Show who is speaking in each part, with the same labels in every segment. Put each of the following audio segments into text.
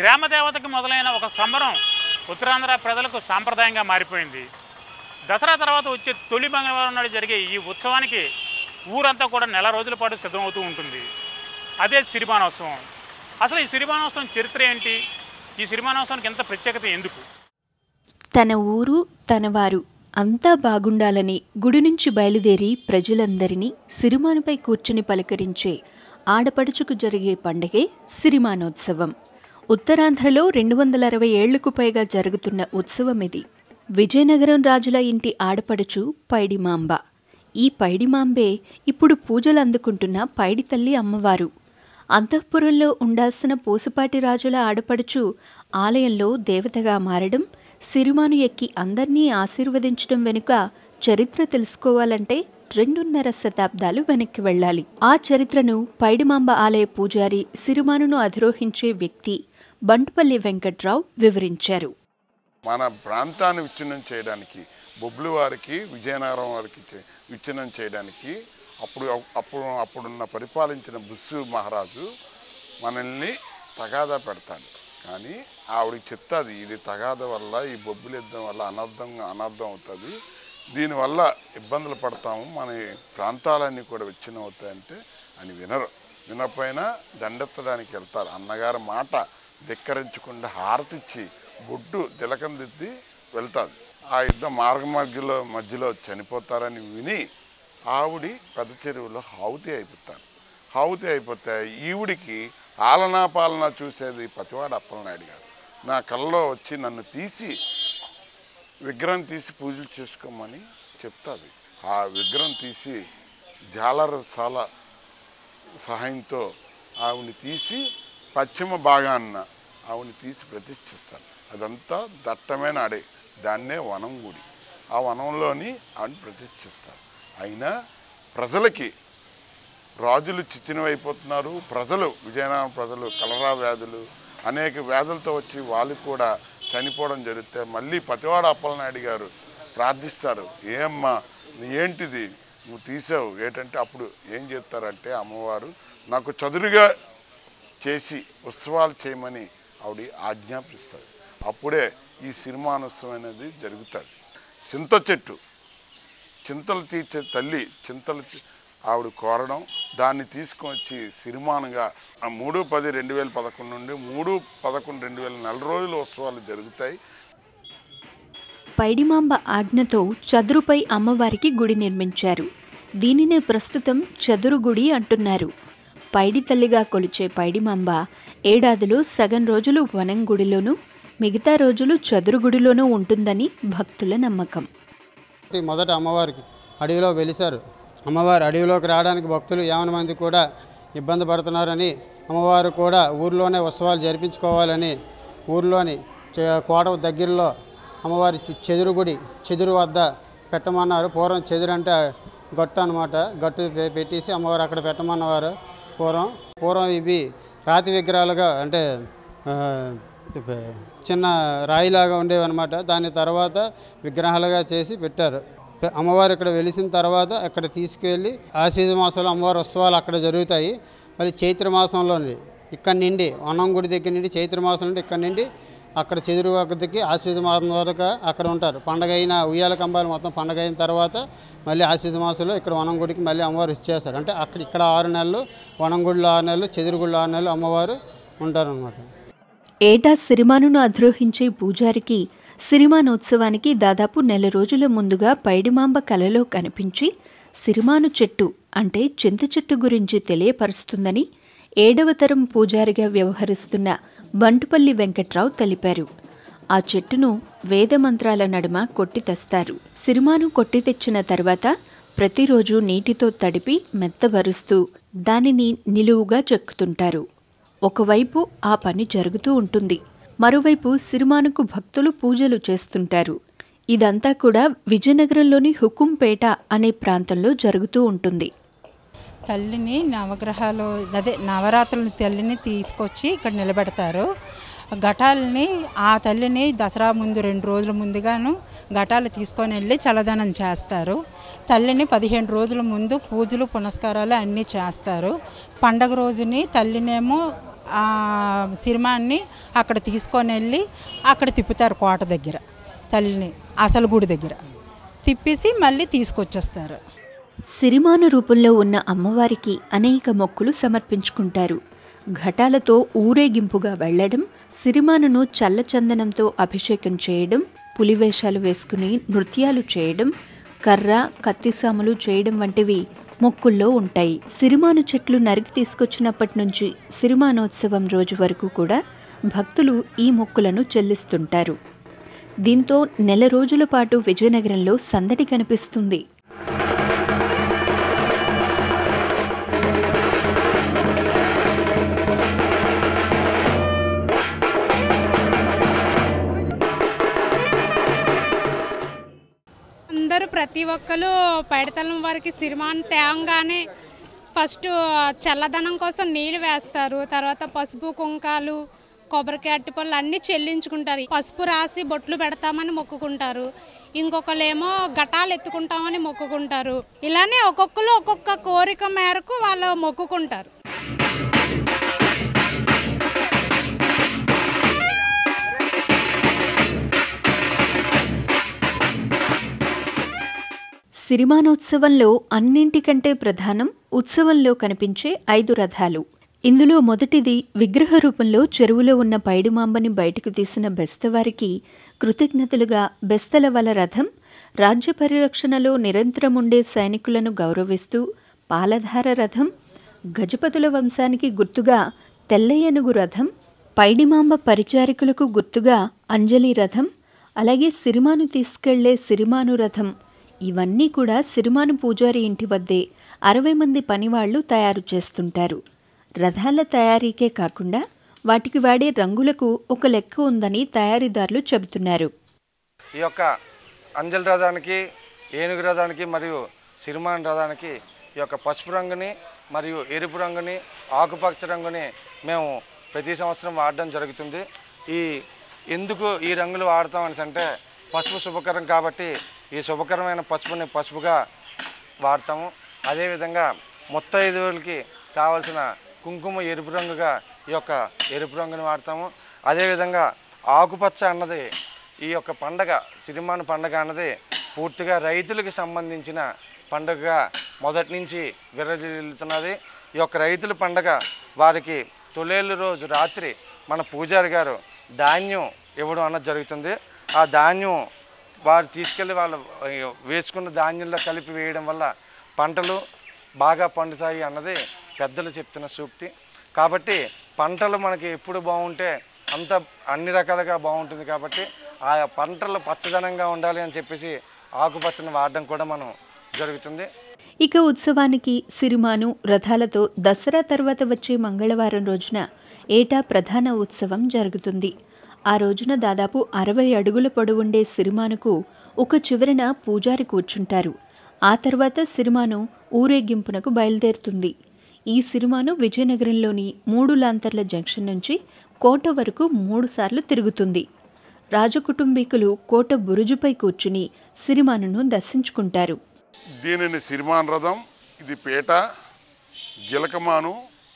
Speaker 1: గ్రామ దేవతకి మొదలైన ఒక సంబరం ఉత్తరాంధ్ర ప్రజలకు సాంప్రదాయంగా మారిపోయింది దసరా తర్వాత వచ్చే తొలి మంగళవారం నాడు జరిగే ఈ ఉత్సవానికి ఊరంతా కూడా నెల రోజుల పాటు సిద్ధమవుతూ ఉంటుంది అదే సిరిమానోత్సవం అసలు ఈ సిరిమానోత్సవం చరిత్ర ఏంటి ఈ సిరిమానోత్సవానికి ఎంత ప్రత్యేకత ఎందుకు
Speaker 2: తన ఊరు తన వారు అంతా బాగుండాలని గుడి నుంచి బయలుదేరి ప్రజలందరినీ సిరిమానుపై కూర్చుని పలకరించే ఆడపడుచుకు జరిగే పండగే సిరిమానోత్సవం ఉత్తరాంధ్రలో రెండు వందల అరవై ఏళ్లకు పైగా జరుగుతున్న ఉత్సవం ఇది విజయనగరం రాజుల ఇంటి ఆడపడుచు పైడిమాంబ ఈ పైడిమాంబే ఇప్పుడు పూజలు అందుకుంటున్న పైడి తల్లి అమ్మవారు అంతఃపురంలో ఉండాల్సిన పూసపాటి రాజుల ఆడపడుచు ఆలయంలో దేవతగా మారడం సిరిమాను ఎక్కి అందర్నీ ఆశీర్వదించడం వెనుక చరిత్ర తెలుసుకోవాలంటే రెండున్నర శతాబ్దాలు వెనక్కి వెళ్ళాలి ఆ చరిత్రను పైడిమాంబ ఆలయ పూజారి సిరిమానును అధిరోహించే వ్యక్తి బంటుపల్లి వెంకట్రావు వివరించారు
Speaker 3: మన ప్రాంతాన్ని విచ్ఛిన్నం చేయడానికి బొబ్బులు వారికి విజయనగరం వారికి చే- విచ్ఛిన్నం చేయడానికి అప్పుడు అప్పుడు అప్పుడున్న పరిపాలించిన బుస్సు మహారాజు మనల్ని తగాదా పెడతాడు కానీ ఆవిడకి చెప్తాది ఇది తగాద వల్ల ఈ బొబ్బులు యుద్ధం వల్ల అనర్థం అనర్థం అవుతుంది దీనివల్ల ఇబ్బందులు పడతాము మన ఈ ప్రాంతాలన్నీ కూడా విచ్ఛిన్నం అవుతాయంటే అని వినరు వినకపోయినా దండెత్తడానికి వెళ్తారు అన్నగారి మాట ధిక్కరించకుండా హారతిచ్చి బొడ్డు తిలకం దిద్ది వెళ్తాది ఆ యుద్ధం మార్గ మధ్యలో మధ్యలో చనిపోతారని విని ఆవిడి పెద్ద చెరువులో హావుతి అయిపోతారు హావుతి అయిపోతే ఈవిడికి ఆలనా పాలన చూసేది పతివాడ అప్పలనాయుడు గారు నా కల్లో వచ్చి నన్ను తీసి విగ్రహం తీసి పూజలు చేసుకోమని చెప్తాది ఆ విగ్రహం తీసి జాలరసాల సహాయంతో ఆవిని తీసి పశ్చిమ భాగాన్న ఆవిని తీసి ప్రతిష్ఠిస్తారు అదంతా దట్టమైన అడే దాన్నే వనం గుడి ఆ వనంలోని ఆవిని ప్రతిష్ఠిస్తారు అయినా ప్రజలకి రాజులు చిచ్చినవైపోతున్నారు ప్రజలు విజయనగరం ప్రజలు కలరా వ్యాధులు అనేక వ్యాధులతో వచ్చి వాళ్ళు కూడా చనిపోవడం జరిగితే మళ్ళీ పతివాడ అప్పలనాయుడు గారు ప్రార్థిస్తారు ఏమ్మా నీ ఏంటిది నువ్వు తీసావు ఏంటంటే అప్పుడు ఏం చేస్తారంటే అమ్మవారు నాకు చదురుగా చేసి ఉత్సవాలు చేయమని ఆవిడ ఆజ్ఞాపిస్తుంది అప్పుడే ఈ సినిమానోత్సవం అనేది జరుగుతుంది చింత చెట్టు చింతలు తీర్చే తల్లి చింతలు తీ- ఆవిడ కోరడం దాన్ని తీసుకొచ్చి సిరిమానుగా ఆ మూడు పది రెండు వేల పదకొండు నుండి మూడు పదకొండు రెండు వేల నెల రోజులు ఉత్సవాలు జరుగుతాయి
Speaker 2: పైడిమాంబ ఆజ్ఞతో చదురుపై అమ్మవారికి గుడి నిర్మించారు దీనినే ప్రస్తుతం చదురు గుడి అంటున్నారు పైడి తల్లిగా కొలిచే పైడిమాంబ ఏడాదిలో సగం రోజులు వనం గుడిలోనూ మిగతా రోజులు చదురు గుడిలోనూ ఉంటుందని భక్తుల నమ్మకం
Speaker 4: ఈ మొదట అమ్మవారికి అడవిలో వెలిశారు అమ్మవారు అడవిలోకి రావడానికి భక్తులు యావన మంది కూడా ఇబ్బంది పడుతున్నారని అమ్మవారు కూడా ఊర్లోనే ఉత్సవాలు జరిపించుకోవాలని ఊర్లోని చే- కోట దగ్గరలో అమ్మవారి చు- చెదురు గుడి చెదురు వద్ద పెట్టమన్నారు పూర్వం చెదురు అంటే గట్టు అనమాట గట్టు పె- పెట్టేసి అమ్మవారు అక్కడ పెట్టమన్నవారు పూర్వం పూర్వం ఇవి రాతి విగ్రహాలుగా అంటే ఆ, ఇప్ప- చిన్న రాయిలాగా ఉండేవి అనమాట దాని తర్వాత విగ్రహాలుగా చేసి పెట్టారు పె- అమ్మవారు ఇక్కడ వెలిసిన తర్వాత అక్కడ తీసుకువెళ్ళి ఆశ్వీజ మాసంలో అమ్మవారి ఉత్సవాలు అక్కడ జరుగుతాయి మరి చైత్ర మాసంలోని ఇక్కడ నుండి వనం గుడి దగ్గర నుండి చైత్ర మాసం నుండి ఇక్కడ నుండి అక్కడ చెదురు వద్దకి ఆశ్వీజ మాసం వరకు అక్కడ ఉంటారు పండగ అయిన ఉయ్యాల కంబాలు మొత్తం పండగ అయిన తర్వాత మళ్ళీ ఆశ్వీజ మాసంలో ఇక్కడ వనం గుడికి మళ్ళీ అమ్మవారు ఇచ్చేస్తారు అంటే అక్కడ ఇక్కడ ఆరు నెలలు వనం గుడిలో ఆరు నెలలు చెదురుగుడిలో ఆరు నెలలు అమ్మవారు ఉంటారనమాట
Speaker 2: ఏటా సిరిమానును అధిరోహించే పూజారికి సిరిమానోత్సవానికి దాదాపు నెల రోజుల ముందుగా పైడిమాంబ కలలో కనిపించి సిరిమాను చెట్టు అంటే చింత చెట్టు గురించి తెలియపరుస్తుందని ఏడవ తరం పూజారిగా వ్యవహరిస్తున్న బంటుపల్లి వెంకట్రావు తెలిపారు ఆ చెట్టును వేదమంత్రాల నడుమ కొట్టి తెస్తారు సిరిమాను కొట్టి తెచ్చిన తర్వాత ప్రతిరోజు నీటితో తడిపి మెత్తబరుస్తూ దానిని నిలువుగా చెక్కుతుంటారు ఒకవైపు ఆ పని జరుగుతూ ఉంటుంది మరోవైపు సిరిమానుకు భక్తులు పూజలు చేస్తుంటారు ఇదంతా కూడా విజయనగరంలోని హుకుంపేట అనే ప్రాంతంలో జరుగుతూ ఉంటుంది
Speaker 5: తల్లిని నవగ్రహాలు అదే నవరాత్రుల తల్లిని తీసుకొచ్చి ఇక్కడ నిలబెడతారు ఘటాలని ఆ తల్లిని దసరా ముందు రెండు రోజుల ముందుగాను ఘటాలు తీసుకొని వెళ్ళి చల్లదనం చేస్తారు తల్లిని పదిహేను రోజుల ముందు పూజలు పునస్కారాలు అన్నీ చేస్తారు పండగ రోజుని తల్లినేమో ఆ సిరిమాన్ని అక్కడ తీసుకొని వెళ్ళి అక్కడ తిప్పుతారు కోట దగ్గర తల్లిని అసలు గుడి దగ్గర తిప్పేసి మళ్ళీ తీసుకొచ్చేస్తారు
Speaker 2: సిరిమాను రూపంలో ఉన్న అమ్మవారికి అనేక మొక్కులు సమర్పించుకుంటారు ఘటాలతో ఊరేగింపుగా వెళ్ళడం సిరిమానును చల్లచందనంతో అభిషేకం చేయడం పులివేషాలు వేసుకుని నృత్యాలు చేయడం కర్ర కత్తిసాములు చేయడం వంటివి మొక్కుల్లో ఉంటాయి సిరిమాను చెట్లు నరికి తీసుకొచ్చినప్పటి నుంచి సిరిమానోత్సవం రోజు వరకు కూడా భక్తులు ఈ మొక్కులను చెల్లిస్తుంటారు దీంతో నెల రోజుల పాటు విజయనగరంలో సందడి కనిపిస్తుంది
Speaker 6: అందరూ ప్రతి ఒక్కరు పైడితలం వారికి సిరిమాన్ తేవంగానే ఫస్ట్ చల్లదనం కోసం నీళ్ళు వేస్తారు తర్వాత పసుపు కుంకాలు కొబ్బరికాయ అట్టిపళ్ళు అన్నీ చెల్లించుకుంటారు పసుపు రాసి బొట్లు పెడతామని మొక్కుకుంటారు ఇంకొకళ్ళేమో ఘటాలు ఎత్తుకుంటామని మొక్కుకుంటారు ఇలానే ఒక్కొక్కరు ఒక్కొక్క కోరిక మేరకు వాళ్ళు మొక్కుకుంటారు
Speaker 2: సిరిమానోత్సవంలో అన్నింటికంటే ప్రధానం ఉత్సవంలో కనిపించే ఐదు రథాలు ఇందులో మొదటిది విగ్రహ రూపంలో చెరువులో ఉన్న పైడిమాంబని బయటకు తీసిన బెస్తవారికి కృతజ్ఞతలుగా బెస్తల వల రథం రాజ్య పరిరక్షణలో నిరంతరం ఉండే సైనికులను గౌరవిస్తూ పాలధార రథం గజపతుల వంశానికి గుర్తుగా తెల్లయనుగు రథం పైడిమాంబ పరిచారికులకు గుర్తుగా అంజలి రథం అలాగే సిరిమాను తీసుకెళ్లే సిరిమాను రథం ఇవన్నీ కూడా సిరిమాను పూజారి ఇంటి వద్దే అరవై మంది పనివాళ్లు తయారు చేస్తుంటారు రథాల తయారీకే కాకుండా వాటికి వాడే రంగులకు ఒక లెక్క ఉందని తయారీదారులు చెబుతున్నారు
Speaker 7: ఈ యొక్క అంజల్ రథానికి ఏనుగు రథానికి మరియు సిరిమాన్ రథానికి ఈ యొక్క పసుపు రంగుని మరియు ఎరుపు రంగుని ఆకుపచ్చ రంగుని మేము ప్రతి సంవత్సరం వాడడం జరుగుతుంది ఈ ఎందుకు ఈ రంగులు వాడతాం అనేసి అంటే పసుపు శుభకరం కాబట్టి ఈ శుభకరమైన పసుపుని పసుపుగా వాడతాము అదేవిధంగా ముత్తైదువులకి కావాల్సిన కుంకుమ ఎరుపు రంగుగా ఈ యొక్క ఎరుపు రంగుని వాడతాము అదేవిధంగా ఆకుపచ్చ అన్నది ఈ యొక్క పండగ సిరిమాను పండగ అన్నది పూర్తిగా రైతులకు సంబంధించిన పండుగగా మొదటి నుంచి విరజిల్లుతున్నది ఈ యొక్క రైతుల పండగ వారికి తొలేళ్ళు రోజు రాత్రి మన పూజారి గారు ధాన్యం ఇవ్వడం అన్నది జరుగుతుంది ఆ ధాన్యం వారు తీసుకెళ్ళి వాళ్ళు వేసుకున్న ధాన్యంలో కలిపి వేయడం వల్ల పంటలు బాగా పండుతాయి అన్నది పెద్దలు చెప్తున్న సూక్తి కాబట్టి పంటలు మనకి ఎప్పుడు బాగుంటే అంత అన్ని రకాలుగా బాగుంటుంది కాబట్టి ఆ పంటలు పచ్చదనంగా ఉండాలి అని చెప్పేసి ఆకుపచ్చని వాడడం కూడా మనం జరుగుతుంది
Speaker 2: ఇక ఉత్సవానికి సిరిమాను రథాలతో దసరా తర్వాత వచ్చే మంగళవారం రోజున ఏటా ప్రధాన ఉత్సవం జరుగుతుంది ఆ రోజున దాదాపు అరవై అడుగుల పొడవుండే సిరిమానుకు ఒక చివరన పూజారి కూర్చుంటారు ఆ తర్వాత సిరిమాను ఊరేగింపునకు బయలుదేరుతుంది ఈ సిరిమాను విజయనగరంలోని మూడు లాంతర్ల జంక్షన్ నుంచి కోట వరకు మూడుసార్లు తిరుగుతుంది రాజకుటుంబీకులు కోట బురుజుపై కూర్చుని సిరిమానును దర్శించుకుంటారు
Speaker 3: దీనిని సిరిమాన్ రథం ఇది పీట గిలకమాను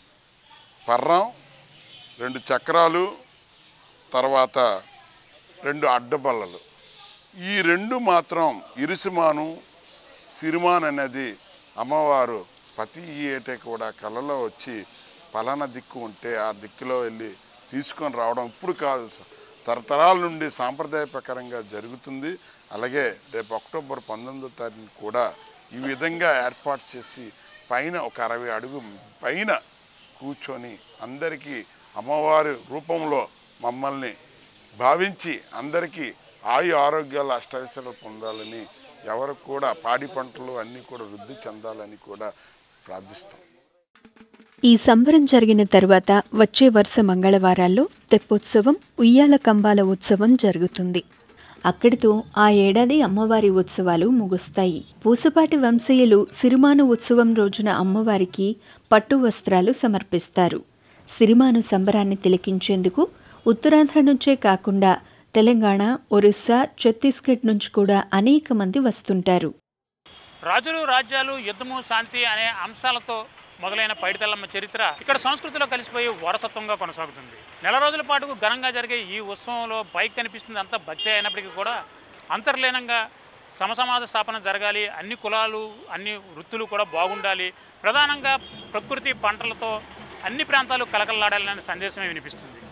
Speaker 3: పర్రం రెండు చక్రాలు తర్వాత రెండు అడ్డబల్లలు ఈ రెండు మాత్రం ఇరుసుమాను సిరిమాన్ అనేది అమ్మవారు ప్రతి ఏటే కూడా కళలో వచ్చి పలానా దిక్కు ఉంటే ఆ దిక్కులో వెళ్ళి తీసుకొని రావడం ఇప్పుడు కాదు తరతరాల నుండి సాంప్రదాయ ప్రకారంగా జరుగుతుంది అలాగే రేపు అక్టోబర్ పంతొమ్మిదో తారీఖు కూడా ఈ విధంగా ఏర్పాటు చేసి పైన ఒక అరవై అడుగు పైన కూర్చొని అందరికీ అమ్మవారి రూపంలో మమ్మల్ని భావించి అందరికీ ఆయు ఆరోగ్యాలు అష్టైశ్వర్యాలు పొందాలని ఎవరు కూడా పాడి పంటలు అన్నీ కూడా వృద్ధి చెందాలని కూడా ప్రార్థిస్తాం
Speaker 2: ఈ సంబరం జరిగిన తరువాత వచ్చే వరుస మంగళవారాల్లో తెప్పోత్సవం ఉయ్యాల కంబాల ఉత్సవం జరుగుతుంది అక్కడితో ఆ ఏడాది అమ్మవారి ఉత్సవాలు ముగుస్తాయి పూసపాటి వంశీయులు సిరిమాను ఉత్సవం రోజున అమ్మవారికి పట్టు వస్త్రాలు సమర్పిస్తారు సిరిమాను సంబరాన్ని తిలకించేందుకు ఉత్తరాంధ్ర నుంచే కాకుండా తెలంగాణ ఒరిస్సా ఛత్తీస్గఢ్ నుంచి కూడా అనేక మంది వస్తుంటారు
Speaker 1: రాజులు రాజ్యాలు యుద్ధము శాంతి అనే అంశాలతో మొదలైన పైడితల్లమ్మ చరిత్ర ఇక్కడ సంస్కృతిలో కలిసిపోయి వారసత్వంగా కొనసాగుతుంది నెల రోజుల పాటు ఘనంగా జరిగే ఈ ఉత్సవంలో పైకి కనిపిస్తుంది అంతా భక్తి అయినప్పటికీ కూడా అంతర్లీనంగా సమసమాజ స్థాపన జరగాలి అన్ని కులాలు అన్ని వృత్తులు కూడా బాగుండాలి ప్రధానంగా ప్రకృతి పంటలతో అన్ని ప్రాంతాలు కలకలలాడాలనే సందేశమే వినిపిస్తుంది